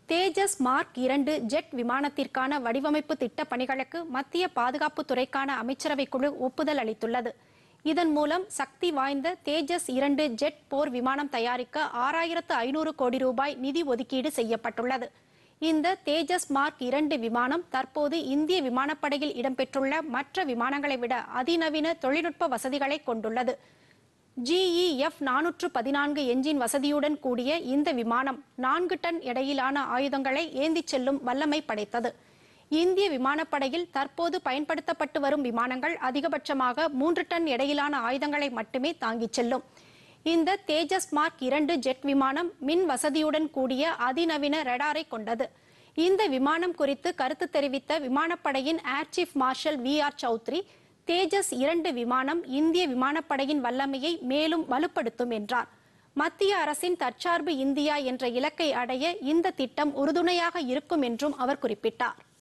தேஜஸ் mark இரண்டு jet விமானத்திற்கான வடிவமைப்பு திட்டப் பணிகளுக்கு மத்திய பாதுகாப்புத் துறைக்கான அமைச்சரவை குழு ஒப்புதல் அளித்துள்ளது இதன் மூலம் சக்தி வாய்ந்த தேஜஸ் இரண்டு ஜெட் போர் விமானம் தயாரிக்க ஆறாயிரத்து ஐநூறு கோடி ரூபாய் நிதி ஒதுக்கீடு செய்யப்பட்டுள்ளது இந்த தேஜஸ் மார்க் இரண்டு விமானம் தற்போது இந்திய விமானப்படையில் இடம்பெற்றுள்ள மற்ற விமானங்களை விட அதிநவீன தொழில்நுட்ப வசதிகளை கொண்டுள்ளது ஜிஇஎஃப் நானூற்று பதினான்கு என்ஜின் வசதியுடன் கூடிய இந்த விமானம் நான்கு டன் எடையிலான ஆயுதங்களை ஏந்திச் செல்லும் வல்லமை படைத்தது இந்திய விமானப்படையில் தற்போது பயன்படுத்தப்பட்டு வரும் விமானங்கள் அதிகபட்சமாக மூன்று டன் எடையிலான ஆயுதங்களை மட்டுமே தாங்கிச் செல்லும் இந்த தேஜஸ் மார்க் இரண்டு ஜெட் விமானம் மின் வசதியுடன் கூடிய அதிநவீன ரடாரை கொண்டது இந்த விமானம் குறித்து கருத்து தெரிவித்த விமானப்படையின் air chief marshal V R Chaudhari Tejas இரண்டு விமானம் இந்திய விமானப்படையின் வல்லமையை மேலும் வலுப்படுத்தும் என்றார் மத்திய அரசின் தற்சார்பு இந்தியா என்ற இலக்கை அடைய இந்த திட்டம் உறுதுணையாக இருக்கும் என்றும் அவர் குறிப்பிட்டார்